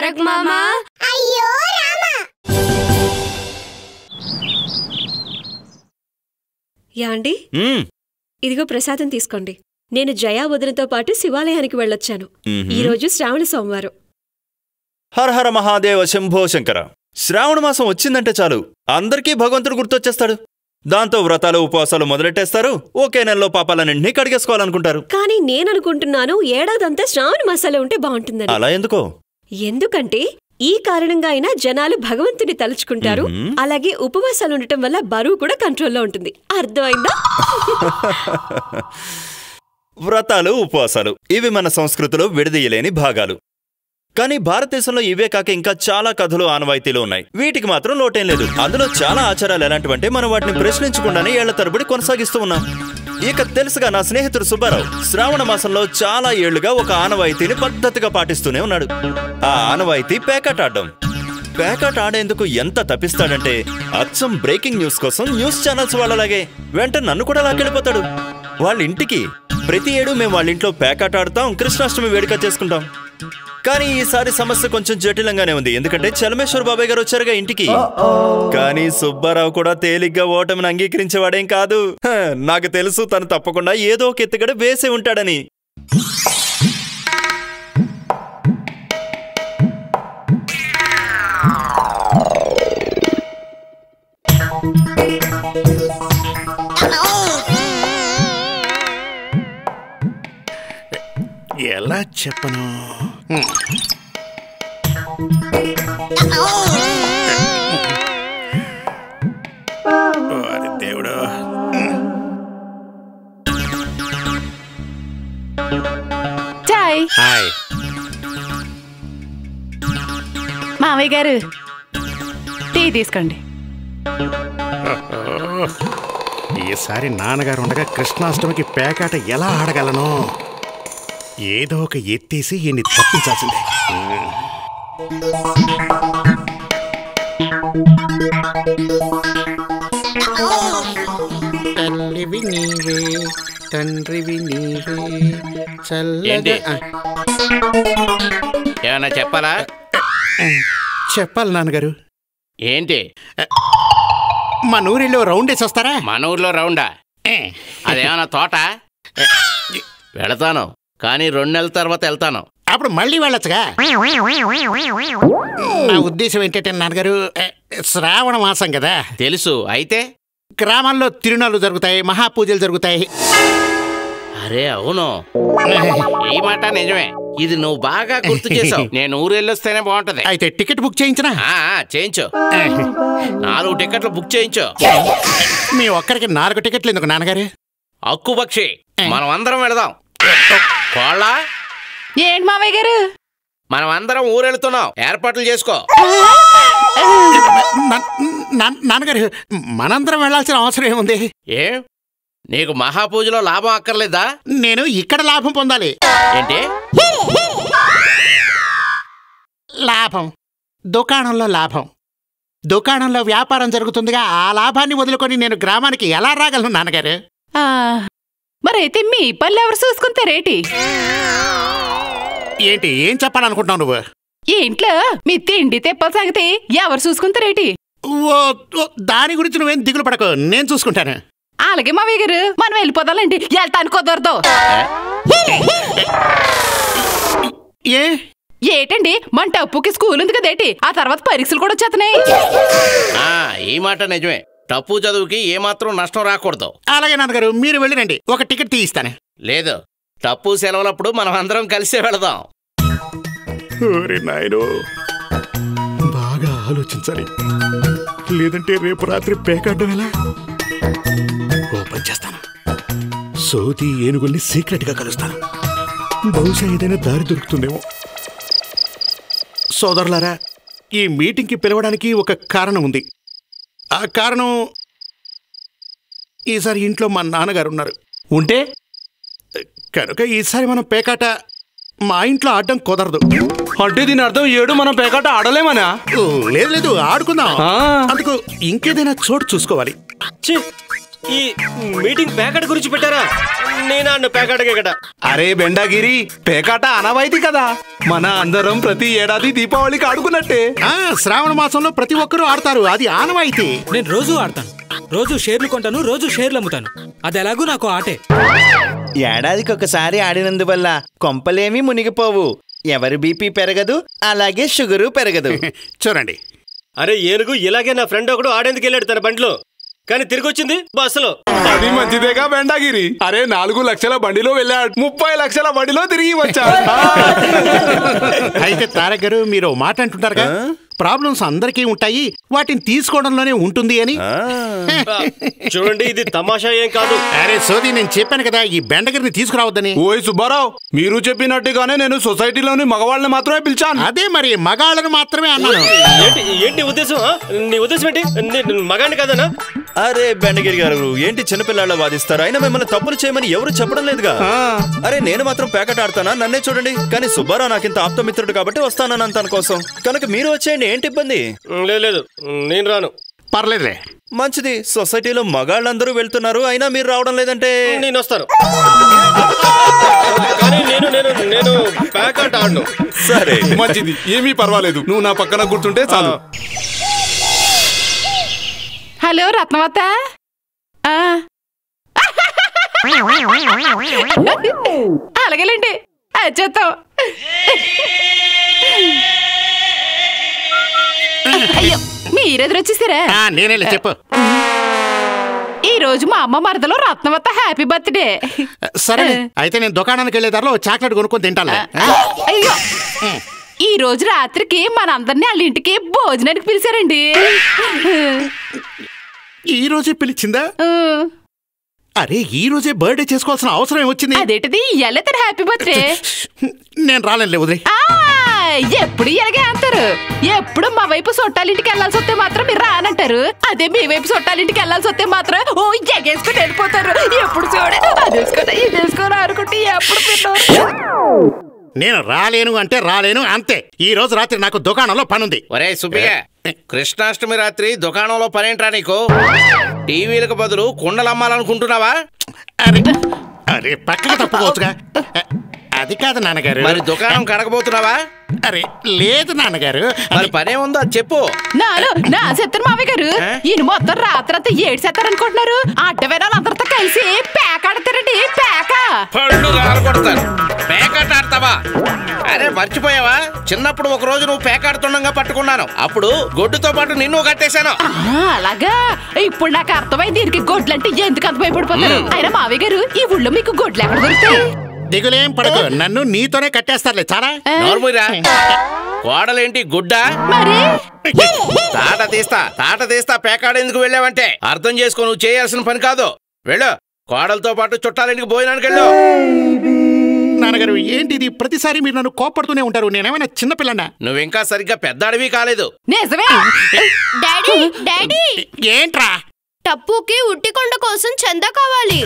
తారక్ మామా అయ్యో రామా యాండి మ్మ్. ఇదిగో ప్రసాదం తీసుకోండి నేను జయా వదినతో పాటు శివాలయానికి వెళ్ళొచ్చాను మ్మ్. ఈ రోజు శ్రావణ సోమవారం హర హర మహాదేవ శంభో శంకర శ్రావణ మాసం వచ్చిందంటే చాలు అందరికీ భగవంతుడు గుర్తొచ్చేస్తాడు దాంతో వ్రతాలు ఉపవాసాలు మొదలెట్టేస్తారు ఒకే నెలలో పాపాలన్నింటినీ కడిగేసుకోవాలనుకుంటారు కానీ నేననుకుంటున్నాను ఏడాదంతా శ్రావణ మాసాలు ఉంటే బాగుంటుందని అలా ఎందుకో ఎందుకంటే ఈ కారణంగా అయినా జనాలు భగవంతుని తలుచుకుంటారు మ్మ్. అలాగే ఉపవాసాలు ఉండటం వల్ల బరువు కూడా కంట్రోల్లో ఉంటుంది అర్థమైందా వ్రతాలు ఉపవాసాలు ఇవి మన సంస్కృతిలో విడదీయలేని భాగాలు కానీ భారతదేశంలో ఇవే కాక ఇంకా చాలా కథలు ఆనవాయితీలు ఉన్నాయి వీటికి మాత్రం లోటేం లేదు అందులో చాలా ఆచారాలు ఎలాంటివంటే మనం వాటిని ప్రశ్నించకుండానే ఏళ్ల తరబడి కొనసాగిస్తూ ఉన్నాం ఇక తెలుసుగా నా స్నేహితుడు సుబ్బారావు శ్రావణ మాసంలో చాలా ఏళ్లుగా ఒక ఆనవాయితీని పద్ధతిగా పాటిస్తూనే ఉన్నాడు ఆ ఆనవాయితీ పేకాట ఆడడం పేకాట ఆడేందుకు ఎంత తప్పిస్తాడంటే అచ్చం బ్రేకింగ్ న్యూస్ కోసం న్యూస్ ఛానల్స్ వాళ్ళలాగే వెంట నన్ను కూడా లాక్కెళ్ళిపోతాడు వాళ్ళ ఇంటికి ప్రతి ఏడు మేము వాళ్ళ ఇంట్లో పేకాట ఆడతాం కృష్ణాష్టమి వేడుక చేసుకుంటాం కానీ ఈసారి సమస్య కొంచెం జటిలంగానే ఉంది ఎందుకంటే చలమేశ్వర బాబాయ్ గారు వచ్చారుగా ఇంటికి కానీ సుబ్బారావు కూడా తేలిగ్గా ఓటమిని అంగీకరించేవాడేం కాదు హ, నాకు తెలుసు తను తప్పకుండా ఏదో ఒక ఎత్తుగడ వేసే ఉంటాడని ఎలా చెప్పను ఓరి దేవుడు చాయ్ హాయ్ మావయ్య గారు టీ తీసుకోండి ఈసారి నాన్నగారు ఉండగా కృష్ణాష్టమికి పేకాట ఎలా ఆడగలను ఏదో ఒక ఎత్తేసి ఈయన్ని తప్పించాల్సిందే తల్లివి నీవే తండ్రివి నీవే ఏంటి? ఏమన్నా చెప్పాలా చెప్పాలి నాన్నగారు ఏంటి మా నూరిలో రౌండ్ వేసి వస్తారా మన ఊర్లో రౌండా అదేమన్నా తోట వెళతాను కానీ రెండు నెలల తర్వాత వెళ్తాను అప్పుడు మళ్ళీ వెళ్ళొచ్చుగా నా ఉద్దేశం ఏంటంటే నాన్నగారు ఏ, శ్రావణ మాసం కదా తెలుసు అయితే గ్రామాల్లో తిరునాళ్ళు జరుగుతాయి మహాపూజలు జరుగుతాయి అరే అవును ఈ మాట నిజమే ఇది నువ్వు బాగా గుర్తు చేసావు నేను ఊరు వెళ్ళొస్తేనే బాగుంటది అయితే టికెట్ బుక్ చేయించనా ఆ, ఆ, చేయించు నాలుగు టికెట్లు బుక్ చేయించు మీ ఒక్కరికి నాలుగు టికెట్లు ఎందుకు నాన్నగారు అక్కు పక్షి మనం అందరం వెళదాం కోళ్ళ ఏంటి మావయ్య గారు మనం అందరం ఊరు వెళుతున్నాం ఏర్పాట్లు చేసుకో నా- నా- నాన్నగారు మనందరం వెళ్ళాల్సిన అవసరం ఏముంది ఏ నీకు మహాపూజలో లాభం అక్కర్లేదా నేను ఇక్కడ లాభం పొందాలి ఏంటి లాభం దుకాణంలో లాభం దుకాణంలో వ్యాపారం జరుగుతుందిగా ఆ లాభాన్ని వదులుకొని నేను గ్రామానికి ఎలా రాగలను నాన్నగారు ఆ, మరైతే మీ పళ్ళు ఎవరు చూసుకుంటారేటి ఏంటి ఏం చెప్పాలనుకుంటున్నావు నువ్వు ఈ ఇంట్లో మీ తిండి తెప్పల సంగతి ఎవరు చూసుకుంటారేటి ఓ ఓ, దాని గురించి నువ్వేం దిగులు పడకు నేను చూసుకుంటాను అలాగే మావయ్య గారు మనం వెళ్ళిపోదాలండి వెళ్తాను కుదరదు ఏ ఏటండి మన టప్పుకి స్కూల్ ఉంది కదేటి ఆ తర్వాత పరీక్షలు కూడా వచ్చేస్తున్నాయి ఆ ఈ మాట నిజమే తప్పు చదువుకి ఏమాత్రం నష్టం రాకూడదు అలాగే నాన్నగారు మీరు వెళ్ళిరండి ఒక టికెట్ తీయిస్తాను లేదు తప్పు సెలవులప్పుడు మనం అందరం కలిసే వెళదాం ఓరి నాయను బాగా ఆలోచించాలి లేదంటే రేపు రాత్రి పేకాడడం ఎలా ఓ పని చేస్తాను సోది ఏనుగుల్ని సీక్రెట్ గా కలుస్తాను బహుశా ఏదైనా దారి దొరుకుతుందేమో సోదరులారా ఈ మీటింగ్కి పిలవడానికి ఒక కారణం ఉంది ఆ కారణం ఈసారి ఇంట్లో మా నాన్నగారు ఉన్నారు ఉంటే కనుక ఈసారి మనం పేకాట మా ఇంట్లో ఆడడం కుదరదు అంటే దీని అర్థం ఏడు మనం పేకాట ఆడలేమనా ఓ, లేదు లేదు ఆడుకుందాం ఆ. అందుకు ఇంకేదైనా చోటు చూసుకోవాలి ఛీ, ఈ మీటింగ్ ప్యాకెట్ గురించి పెట్టారా నేను అన్న ప్యాకెట్ ఇక్కడ అరే బెండగిరి పేకాట అనవాయితీ కదా మన అందరం ప్రతి ఏడాది దీపావళికి ఆడుకున్నట్టే ఆ, శ్రావణ మాసంలో ప్రతి ఒక్కరూ ఆడతారు అది ఆనవాయితీ నేను రోజు ఆడతాను రోజు షేర్లు కొంటాను రోజు షేర్లు అమ్ముతాను అది ఎలాగూ నాకు ఆటే ఏడాదికి ఒకసారి ఆడినందువల్ల కొంపలేమీ మునిగిపోవు ఎవరి బీపీ పెరగదు అలాగే షుగరు పెరగదు చూడండి అరే ఏనుగు ఇలాగే నా ఫ్రెండ్ ఒకడు ఆడేందుకు వెళ్ళాడు తన బండిలో కానీ తిరిగి వచ్చింది బస్సులో అది మంచిదేగా బెండగిరి అరే నాలుగు లక్షల బండిలో వెళ్ళాడు ముప్పై లక్షల బండిలో తిరిగి వచ్చాడు అయితే తారక్ గారు మీరు ఓ మాట అంటుంటారుగా ప్రాబ్లమ్స్ అందరికీ ఉంటాయి వాటిని తీసుకోవడంలోనే ఉంటుంది అని ఆ, చూడండి ఇది తమాషా ఏం కాదు అరే సోది నేను చెప్పాను కదా ఈ బెండగిరిని తీసుకురావద్దని ఓయ్ సుబ్బారావు మీరు చెప్పినట్టుగానే నేను సొసైటీలోని మగవాళ్ళని మాత్రమే పిలిచాను అదే మరి మగాళ్ళను మాత్రమే అన్నాను ఏంటి ఏంటి నీ ఉద్దేశం ఆ? నీ ఉద్దేశం ఏంటి నీ మగాండి కదనా అరే బెండగిరి గారు ఏంటి చిన్నపిల్లాళ్ళ వాదిస్తారు అయినా మిమ్మల్ని తప్పులు చేయమని ఎవరు చెప్పడం లేదుగా అరే నేను మాత్రం ప్యాకెట్ ఆడతానా నన్నే చూడండి కానీ సుబ్బారావు నాకింత ఆప్తమిత్రుడు కాబట్టి వస్తానని తన కోసం కనుక మీరు వచ్చేయండి ఏంటి ఇబ్బంది లేదు లేదు నేను రాను పర్లేదులే మంచిది సొసైటీలో మగాళ్ళందరూ వెళ్తున్నారు అయినా మీరు రావడం లేదంటే నేను వస్తాను కానీ నేను నేను నేను ప్యాకెట్ ఆడను సరే మంచిది ఏమీ పర్వాలేదు నువ్వు నా పక్కన కూర్చుంటే చాలు హలో రత్నవత ఆ. అలాగేలేండి వచ్చేస్తాం అయ్యో మీరెదురొచ్చేసారా ఆ, నేనేలే చెప్పు ఈ రోజు మా అమ్మ మరదలో రత్నవత హ్యాపీ బర్త్డే సరే అయితే నేను దుకాణానికి వెళ్ళే దారిలో ఓ చాక్లెట్ కొనుక్కొని తింటాను అయ్యో ఈ రోజు రాత్రికి మనందరినీ వాళ్ళ ఇంటికి భోజనానికి పిలిచారండి ఈ రోజే పిలిచిందా ఆ, అరే ఈ రోజే బర్త్డే చేసుకోవాల్సిన అవసరం ఏమొచ్చింది అదేంటిది ఇయ్యాలే తన హ్యాపీ బర్త్డే నేను రాలేనులే వదిలే ఆ, ఎప్పుడు ఇలాగే అంటారు ఎప్పుడు మా వైపు సొట్టాలింటికి వెళ్ళాల్సి వస్తే మాత్రం మీరు రానంటారు అదే మీ వైపు సొట్టాలింటికి వెళ్ళాల్సి వస్తే మాత్రం ఓ ఎగేసుకుని వెళ్ళిపోతారు ఎప్పుడు చూడ అది వేసుకోరా ఇది వేసుకోరా అనుకుంటే ఎప్పుడు పిల్లలు నేను రాలేను అంటే రాలేను అంతే ఈ రోజు రాత్రి నాకు దుకాణంలో పనుంది ఒరే సుబ్బిగా కృష్ణాష్టమి రాత్రి దుకాణంలో పనేంట్రా నీకు టీవీలకు బదులు కుండలు అమ్మాలనుకుంటున్నావా అరే అరే పక్కన తప్పుకోవచ్చుగా అది కాదు నాన్నగారు మరి దుకాణం కడగబోతున్నావా అరే లేదు నాన్నగారు మరి పనే ఉందో అది చెప్పు నాలో నా చెత్తను మావయ్య గారు ఆ? ఈయన మొత్తం రాత్రంతా ఏడు చేస్తారు అనుకుంటున్నారు అడ్డమైన వాళ్ళందరితో కలిసి పేక ఆడతారండి పేక పళ్ళు రాలగొడతారు పేకాట ఆడతావా అరే మర్చిపోయావా చిన్నప్పుడు ఒక రోజు నువ్వు పేకాడుతుండగా పట్టుకున్నాను అప్పుడు గొడ్డుతో పాటు నిన్ను కట్టేశాను ఆ, అలాగా ఇప్పుడు నాకు అర్థమైంది దీనికి గొడ్లంటే ఎందుకు అంత భయపడిపోతారు అయినా మావయ్య గారు ఈ ఊళ్ళో మీకు గొడ్లు ఎక్కడ దొరుకుతాయి దిగులేం పడకు నన్ను నీతోనే కట్టేస్తారులే చారా నోర్మురా కోడలేంటి గుడ్డ మరి తాట తీస్తా తాట తీస్తా పేకాడేందుకు వెళ్ళావంటే అర్థం చేసుకో నువ్వు చేయాల్సిన పని కాదు వెళ్ళు కోడలతో పాటు చుట్టాలింటికి భోజనానికి వెళ్ళు నాన్నగారు ఏంటిది ప్రతిసారి మీరు నన్ను కోపడుతూనే ఉంటారు నేనేమైనా చిన్నపిల్లనా నువ్వింకా సరిగ్గా పెద్ద అడవి కాలేదు నిజమే డాడీ డాడీ ఏంట్రా టప్పుకి ఉట్టికొండ కోసం చందా కావాలి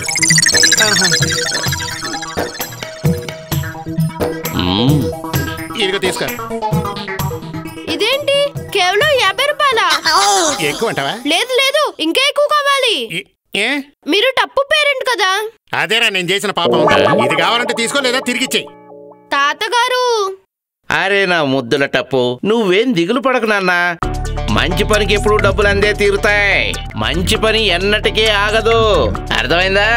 ఇదిగో తీసుకో ఇదేంటి కేవలం యాభై రూపాయల ఎక్కువ అంటావా లేదు లేదు ఇంకా ఎక్కువ కావాలి ఈ- ఏ మీరు టప్పు పేరెంట్ కదా అదేరా నేను చేసిన పాపం ఇది కావాలంటే తీసుకో లేదా తిరిగిచ్చేయి తాతగారు అరే నా ముద్దుల టప్పు నువ్వేం దిగులు పడకు నాన్న మంచి పనికి ఎప్పుడు డబ్బులు అందే తీరుతాయి మంచి పని ఎన్నటికీ ఆగదు అర్థమైందా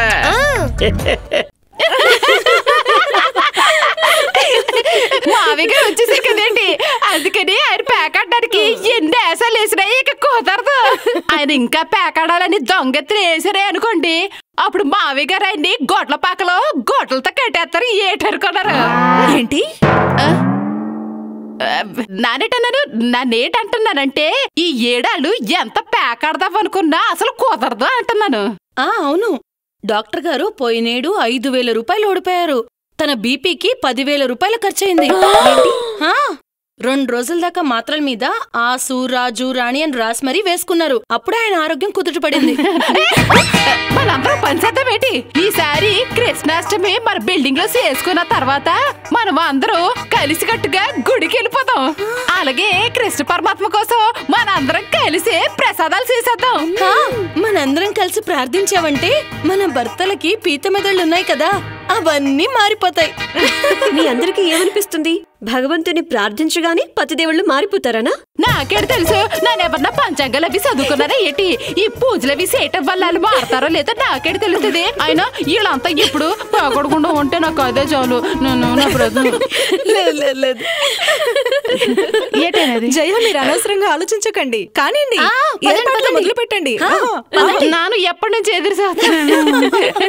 మావయ్య గారు వచ్చేసారు కదండి అందుకని ఆయన పేకాడడానికి ఎన్ని వేసాలు వేసినా ఇక కుదరదు ఆయన ఇంకా పేకాడాలని దొంగెత్తున వేసారే అనుకోండి అప్పుడు మావయ్య గారు ఆయన్ని గొడ్ల పాకలో గొడ్లతో కట్టేస్తారు ఏటనుకున్నారు ఏంటి నానేటన్నాను నన్నేటంటున్నానంటే ఈ ఏడాళ్ళు ఎంత పేకాడదాం అనుకున్నా అసలు కుదరదు అంటున్నాను ఆ అవును డాక్టర్ గారు పోయినేడు ఐదు వేల రూపాయలు ఓడిపోయారు తన బీపీకి పదివేల రూపాయలు ఖర్చయింది ఏంటి? హా, రెండు రోజుల దాకా మాత్రల మీద ఆసు రాజు రాణి అని రాసి మరీ వేసుకున్నారు అప్పుడే ఆయన ఆరోగ్యం కుదుటపడింది మనందరం పంచేద్దాం ఏంటి ఈసారి కృష్ణాష్టమి మన బిల్డింగ్ లో చేసుకున్న తర్వాత మనం అందరూ కలిసికట్టుగా గుడికి వెళ్ళిపోతాం ఆ అలాగే కృష్ణ పరమాత్మ కోసం మనందరం కలిసి ప్రసాదాలు చేసేద్దాం హా, మనందరం కలిసి ప్రార్థించావంటే మన భర్తలకి పీత మెదళ్ళున్నాయి కదా అవన్నీ మారిపోతాయి మీ అందరికీ ఏమనిపిస్తుంది భగవంతుని ప్రార్థించగానే పతిదేవుళ్ళు మారిపోతారనా నాకేడు తెలుసు నన్నెవరన్నా పంచాంగాలు అవి చదువుకున్నారా ఏంటి ఈ పూజలు అవి చేయటం వల్ల వాళ్ళు మారతారో లేదో నాకేడు తెలుస్తుంది అయినా వీళ్ళంతా ఎప్పుడు పోగొడకుండా ఉంటే నాకు అదే చాలు నన్ను నా బ్రదర్ లేదు లేదు లేదు ఏంటనేది జయ మీరు అనవసరంగా ఆలోచించకండి కానివ్వండి ఆ, పదండి, ఏర్పాట్లు పదండి. మొదలు పెట్టండి నాను ఎప్పటి నుంచి ఎదురు చేస్తున్నాను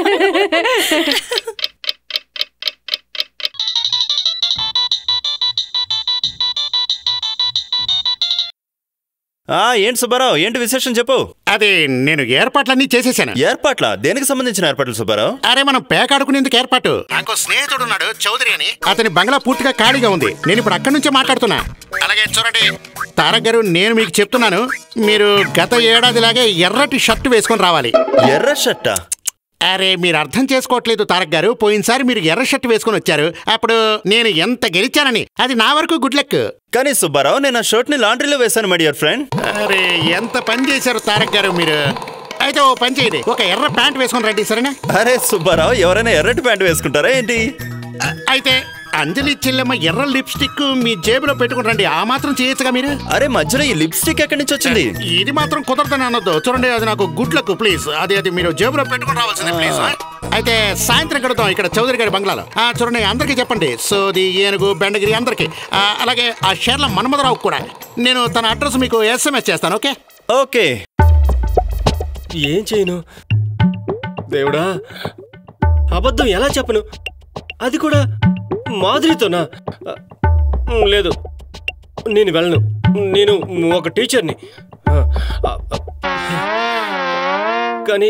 ఆ ఏంటి సుబ్బారావు ఏంటి విశేషం చెప్పు అది నేను ఏర్పాట్లన్నీ చేసేసాను ఏర్పాట్ల దేనికి సంబంధించిన ఏర్పాట్లు సుబ్బారావు అరే మనం పేకాడుకునేందుకు ఏర్పాటు నాకు స్నేహితుడు ఉన్నాడు చౌదరి అని అతని బంగ్లా పూర్తిగా ఖాళీగా ఉంది నేను ఇప్పుడు అక్కడి నుంచే మాట్లాడుతున్నా అలాగే చూడండి తారక్ గారు నేను మీకు చెప్తున్నాను మీరు గత ఏడాదిలాగే ఎర్రటి షర్ట్ వేసుకొని రావాలి ఎర్ర షట్ట అరే మీరు అర్థం చేసుకోవట్లేదు తారక్ గారు పోయినసారి మీరు ఎర్ర షర్ట్ వేసుకొని వచ్చారు అప్పుడు నేను ఎంత గెలిచానని అది నా వరకు గుడ్ లక్ కానీ సుబ్బారావు నేను ఆ షర్ట్ ని లాండ్రీలో వేశాను మై డియర్ ఫ్రెండ్ అరే ఎంత పని చేశారు తారక్ గారు మీరు అయితే ఓ పని చేయండి ఒక ఎర్ర ప్యాంట్ వేసుకొని రండి సరేనా అరే సుబ్బారావు ఎవరైనా ఎర్రటి ప్యాంట్ వేసుకుంటారా ఏంటి అయితే అంజలి చెల్లెమ్మ ఎర్ర లిప్స్టిక్ మీ జేబులో పెట్టుకుని రండి ఆ మాత్రం చేయొచ్చుగా మీరు అరే మధ్యలో ఈ లిప్స్టిక్ ఎక్కడి నుంచి వచ్చింది ఇది మాత్రం కుదరదని అనొద్దు చూడండి అది నాకు గుడ్ లక్ ప్లీజ్ అది అది మీరు జేబులో పెట్టుకుని రావాల్సిందే ప్లీజ్ అయితే సాయంత్రం కడతాం ఇక్కడ చౌదరి గారి బంగ్లాలో ఆ, చూడండి అందరికీ చెప్పండి సోది ఏనుగు బెండగిరి అందరికీ ఆ, అలాగే ఆ షేర్ల మన్మధరావు కూడా నేను తన అడ్రస్ మీకు ఎస్ఎంఎస్ చేస్తాను ఓకే ఓకే ఏం చేయను దేవుడా అబద్ధం ఎలా చెప్పను అది కూడా మాధురితోనా ఉమ్, లేదు నేను వెళ్ళను నేను ఒక టీచర్ని ఆ, ఆ, కానీ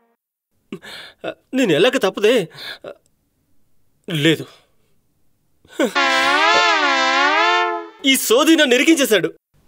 నేను వెళ్ళక తప్పదే లేదు ఈ సోది నన్ను ఇరికించేశాడు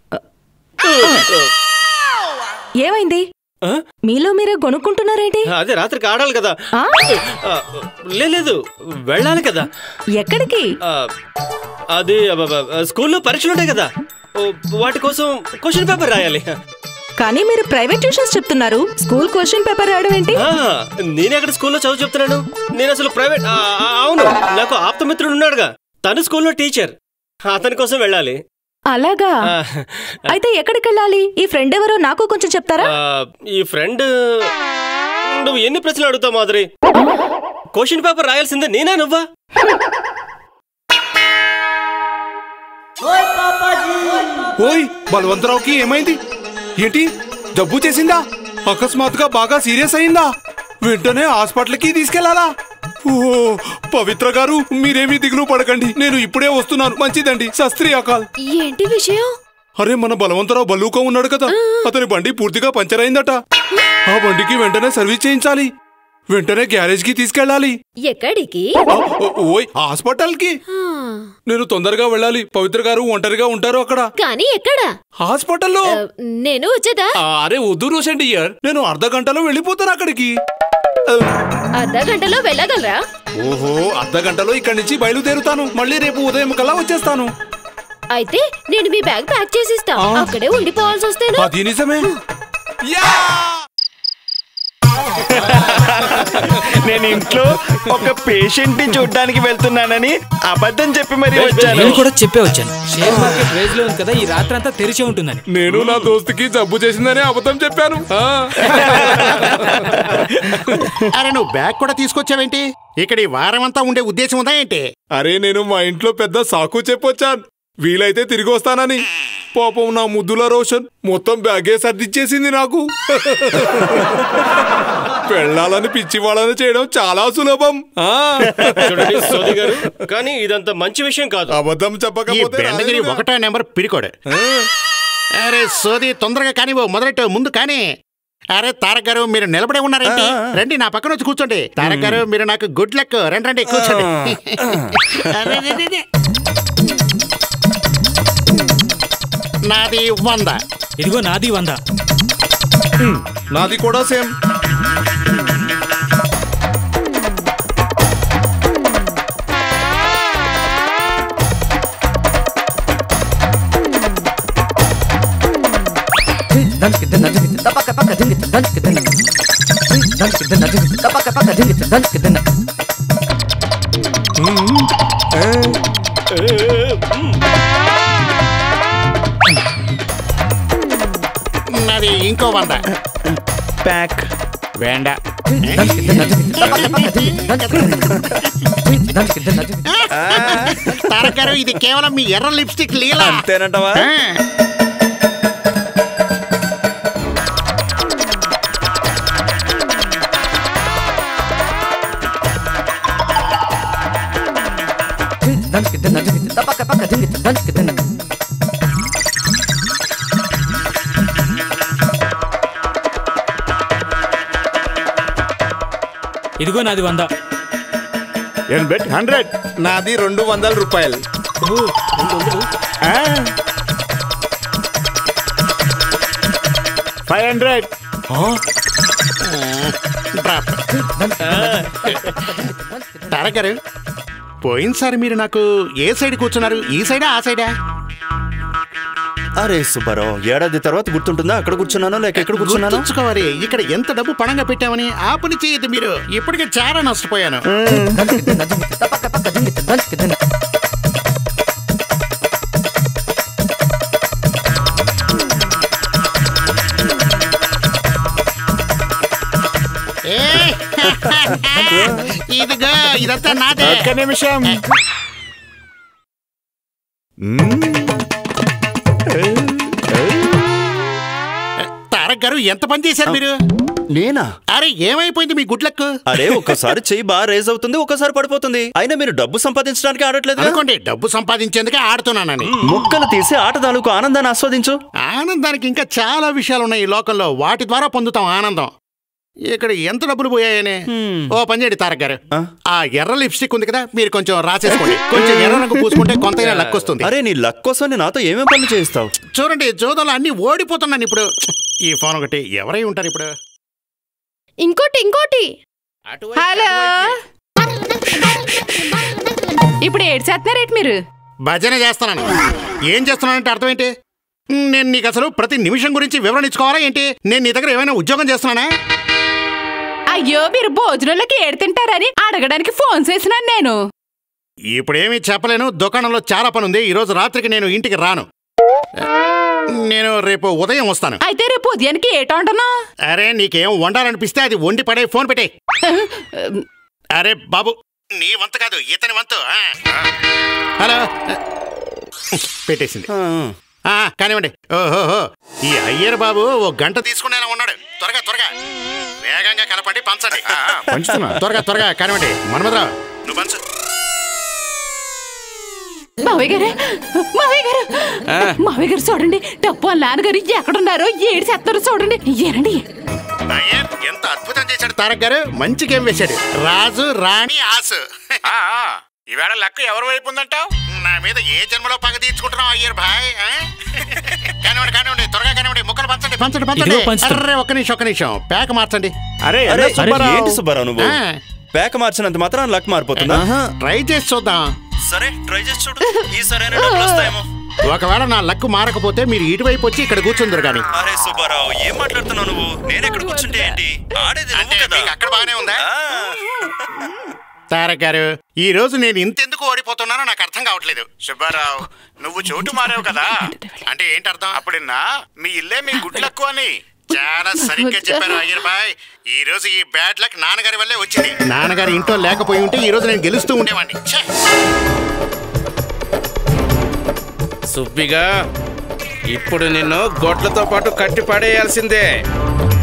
ఏమైంది ఆ? మీలో మీరే కొనుక్కుంటున్నారేంటి అదే రాత్రికి ఆడాలి కదా ఆ? ఆ, లే- లేదు వెళ్ళాలి కదా ఎక్కడికి ఆ, అది అబ్బబ్బ, స్కూల్లో పరీక్షలు ఉంటాయి కదా ఓ, వాటి కోసం క్వశ్చన్ పేపర్ రాయాలి కానీ మీరు ప్రైవేట్ ట్యూషన్స్ చెప్తున్నారు స్కూల్ క్వశ్చన్ పేపర్ రాయడం ఏంటి ఆ, నేనే అక్కడ స్కూల్లో చదువు చెప్తున్నాను నేను అసలు ప్రైవేట్ ఆ, ఆ, అవును నాకు ఆప్తమిత్రుడు ఉన్నాడుగా తను స్కూల్లో టీచర్ అతని కోసం వెళ్ళాలి అలాగా ఆ, అయితే ఎక్కడికి వెళ్ళాలి ఈ ఫ్రెండ్ ఎవరో నాకు కొంచెం చెప్తారా ఆ, ఈ ఫ్రెండ్ నువ్వు ఎన్ని ప్రశ్నలు అడుగుతావు మాధురి క్వశ్చన్ పేపర్ రాయాల్సిందే నేనా నువ్వా ఓయ్ బలవంతరావుకి ఏమైంది ఏంటి జబ్బు చేసిందా అకస్మాత్తుగా బాగా సీరియస్ అయిందా వెంటనే హాస్పిటల్కి తీసుకెళ్లాలా ఓ పవిత్ర గారు మీరేమీ దిగులు పడకండి నేను ఇప్పుడే వస్తున్నాను మంచిదండి శస్త్రీ అకాల్ ఏంటి విషయం అరే మన బలవంతరావు బల్లూక ఉన్నాడు కదా అతని బండి పూర్తిగా పంచర్ అయిందట ఆ బండికి వెంటనే సర్వీస్ చేయించాలి వెంటనే గ్యారేజ్ కి తీసుకెళ్ళాలి ఎక్కడికి ఆ, ఓ- ఓయ్ హాస్పిటల్ కి నేను తొందరగా వెళ్ళాలి పవిత్ర గారు ఒంటరిగా ఉంటారు అక్కడ కానీ ఎక్కడ హాస్పిటల్లో ఆ, నేను వచ్చేదా ఆ, అరే వద్దు రోషండి ఇయర్ నేను అర్ధ గంటలో వెళ్ళిపోతాను అక్కడికి ఆ, అర్ధ గంటలో వెళ్ళగలరా ఓహో అర్ధ గంటలో ఇక్కడి నుంచి బయలుదేరుతాను మళ్ళీ రేపు ఉదయం కల్లా వచ్చేస్తాను అయితే నేను మీ బ్యాగ్ ప్యాక్ చేసిస్తా ఆ. అక్కడే ఉండిపోవాల్సి వస్తేను అది నిజమే యా! నేను ఇంట్లో ఒక పేషెంట్ ని చూడ్డానికి వెళ్తున్నానని అబద్ధం చెప్పి మరీ వచ్చాను నేను కూడా చెప్పే వచ్చాను షేర్ మార్కెట్ రేజ్ లో ఉంది కదా ఈ రాత్రి అంతా తెరిచే ఉంటుందని నేను నా దోస్తుకి జబ్బు చేసిందని అబద్ధం చెప్పాను ఆ. అరే నువ్వు బ్యాగ్ కూడా తీసుకొచ్చావేంటి ఇక్కడ ఈ వారం అంతా ఉండే ఉద్దేశం ఉందా ఏంటి అరే నేను మా ఇంట్లో పెద్ద సాకు చెప్పొచ్చాను వీలైతే తిరిగి వస్తానని పాపం నా ముద్దుల రోషన్ మొత్తం బ్యాగే సర్దిచ్చేసింది నాకు పెళ్ళాలని పిచ్చి వాళ్ళని చేయడం చాలా సులభం ఆ. చూడండి సోది గారు కానీ ఇదంత మంచి విషయం కాదు అబద్ధం ఈ చెప్పకపోతే బెండగిరి రాలేదుగా. ఒకటో నెంబర్ పిడికోడు ఆ. అరే సోది తొందరగా కానివ్వు మొదలెట్టు ముందు కానీ అరే తారక్ గారు మీరు నిలబడే ఉన్నారేంటి రండి నా పక్కన వచ్చి కూర్చోండి తారక్ గారు మీరు నాకు గుడ్ లక్ రండి రండి కూర్చోండి అరే, రే, రే, రే. నాది వంద ఇదిగో నాది వంద నాది కూడా సేమ్ నాది ఇంకో వంద ప్యాక్ వేండ తారక్ గారు ఇది కేవలం మీ ఎర్ర లిప్స్టిక్ లీలా అంతేనంటవా ఆ. ఇదిగో నాది వంద ఎన్ బెట్ హండ్రెడ్ నాది రెండు వందల రూపాయలు ఫైవ్ హండ్రెడ్ డ్రాప్. తారక్ గారు పోయినసారి మీరు నాకు ఏ సైడ్ కూర్చున్నారు ఈ సైడా ఆ సైడా అరే సుబ్బారావు ఏడాది తర్వాత గుర్తుంటుందా అక్కడ కూర్చున్నానో లేక ఎక్కడ కూర్చున్నానో గుర్తుంచుకోవాలి ఇక్కడ ఎంత డబ్బు పణంగా పెట్టామని ఆ పని చేయదు మీరు ఇప్పటికే చాలా నష్టపోయాను ఏ, ఇదిగో ఇదంతా నాదే ఒక్క నిమిషం తారక్ గారు ఎంత పని చేశారు మీరు నేనా అరే ఏమైపోయింది మీ గుడ్లకు అరే ఒక్కసారి చెయ్యి బాగా రేజ్ అవుతుంది ఒక్కసారి పడిపోతుంది అయినా మీరు డబ్బు సంపాదించడానికి ఆడట్లేదు అనుకోండి డబ్బు సంపాదించేందుకే ఆడుతున్నానని ముక్కలు తీసి ఆట తాలూకు ఆనందాన్ని ఆస్వాదించు ఆనందానికి ఇంకా చాలా విషయాలు ఉన్నాయి ఈ లోకంలో వాటి ద్వారా పొందుతాం ఆనందం ఇక్కడ ఎంత డబ్బులు పోయాయని ఓ పని చేయండి తారక్ గారు ఆ ఎర్ర లిప్స్టిక్ ఉంది కదా మీరు కొంచెం రాసేసుకోండి కొంచెం ఎర్ర రంగు పూసుకుంటే కొంతైనా లక్ వస్తుంది అరే నీ లక్ కోసం నీ నాతో ఏమేం పనులు చేస్తావు చూడండి జోదలు అన్ని ఓడిపోతున్నాను ఇప్పుడు ఈ ఫోన్ ఒకటి ఎవరై ఉంటారు ఇప్పుడు ఇంకోటి ఇంకోటి హలో ఇప్పుడు ఏడు చేస్తున్నారేంటి మీరు భజన చేస్తున్నాను ఏం చేస్తున్నానంటే అర్థం ఏంటి నేను నీకు అసలు ప్రతి నిమిషం గురించి వివరణ ఇచ్చుకోవాలా ఏంటి నేను నీ దగ్గర ఏమైనా ఉద్యోగం చేస్తున్నానా అయ్యో మీరు భోజనంలోకి ఏడు తింటారని అడగడానికి ఫోన్ చేసినాను నేను ఇప్పుడేమీ చెప్పలేను దుకాణంలో చాలా పని ఉంది ఈ రోజు రాత్రికి నేను ఇంటికి రాను నేను రేపు ఉదయం వస్తాను అయితే రేపు ఉదయానికి ఏటో అంటున్నా అరే నీకేం వండాలనిపిస్తే అది వండి పడే ఫోన్ పెట్టే అరే బాబు నీ వంతు కాదు ఇతని వంతు ఆ. హలో పెట్టేసింది ఆ, కానివ్వండి ఓహోహో ఈ అయ్యర్ బాబు ఓ గంట తీసుకునేలా ఉన్నాడు త్వరగా త్వరగా వేగంగా కలపండి పంచండి ఆ, ఆ, పంచుతున్నా. త్వరగా త్వరగా కానివ్వండి మన్మధరావు నువ్వు పంచు మావయ్య గారు మావయ్య గారు మావయ్య గారు చూడండి డబ్బు వాళ్ళ నాన్నగారు ఎక్కడున్నారో ఏడు చేస్తారో చూడండి ఏనండి అయ్యర్ ఎంత అద్భుతం చేశాడు తారక్ గారు మంచి గేమ్ వేశాడు రాజు రాణి ఆసు ఈవేళ లెక్క ఎవరి వైపు ఉందంటావు నా మీద ఏ జన్మలో పగ తీర్చుకుంటున్నావు అయ్యర్ భాయ్ ఆ? కానివ్వండి కానివ్వండి త్వరగా కానివ్వండి ముక్కలు పంచండి పంచండి పంచండి ఇదిగో పంచుతా. అర్రే ఒక్క నిమిషం ఒక్క నిమిషం ప్యాక్ మార్చండి అరే అరే ఎన్న సుబ్బారావు. ఏంటి సుబ్బారావు నువ్వు ఆ. పేక మార్చినంత మాత్రం లక్ మారిపోతుందా ట్రై చేసి చూద్దాం సరే ట్రై చేసి చూడు ఈ సరైన డబ్బులు వస్తాయేమో ఒకవేళ నా లక్ మారకపోతే మీరు ఇటువైపు వచ్చి ఇక్కడ కూర్చుందరు కానీ అరే సుబ్బారావు ఏం మాట్లాడుతున్నావు నువ్వు నేను ఎక్కడ కూర్చుంటే ఏంటి ఆడేది నువ్వు కదా అక్కడ బాగానే ఉందా ఆ. తారక్ గారు ఈ రోజు నేను ఇంతెందుకు ఓడిపోతున్నానో నాకు అర్థం కావట్లేదు సుబ్బారావు నువ్వు చోటు మారావు కదా అంటే ఏంటి అర్థం అప్పుడున్నా మీ ఇల్లే మీ గుడ్లక్కు అని చాలా సరిగ్గా చెప్పారు అయ్యర్ బాయ్ ఈ రోజు ఈ బ్యాడ్ లక్ నాన్నగారి వల్లే వచ్చింది నాన్నగారి ఇంట్లో లేకపోయి ఉంటే ఈ రోజు నేను గెలుస్తూ ఉండేవాడిని ఛే! సుబ్బిగా ఇప్పుడు నిన్ను గొడ్లతో పాటు కట్టి పడేయాల్సిందే